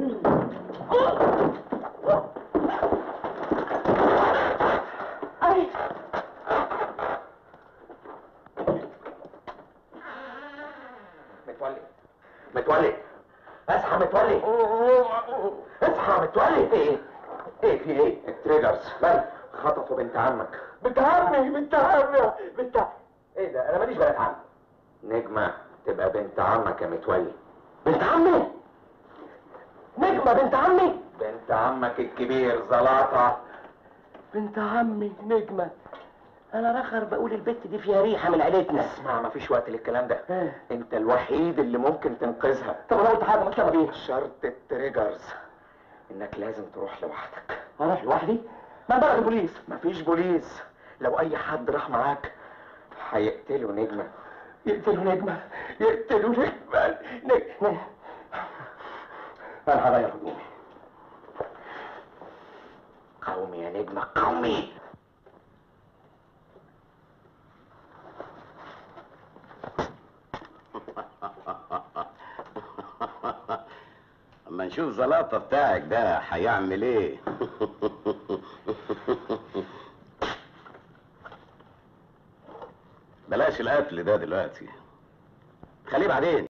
أي متولي متولي اصحى متولي اصحى متولي ايه ايه في ايه التريجرز مال خطفوا بنت عمك بنت عمي بنت عمي بنت ايه ده انا ماليش بنت عم نجمة تبقى بنت عمك يا متولي بنت عمي نجمة بنت عمي بنت عمك الكبير زلاطة بنت عمي نجمة أنا رخر بقول البت دي فيها ريحة من عيلتنا اسمع مفيش وقت للكلام ده انت الوحيد اللي ممكن تنقذها طب أنا قلت حاجة مش بيه شرط التريجرز انك لازم تروح لوحدك أروح لوحدي ما بلغ البوليس مفيش بوليس لو اي حد راح معاك هيقتلوا نجمة يقتلوا نجمة يقتلوا نجمة نجمة أنا هغير هدومي قومي يا نجمة قومي اما نشوف زلاطة بتاعك ده هيعمل ايه بلاش القتل ده دلوقتي خليه بعدين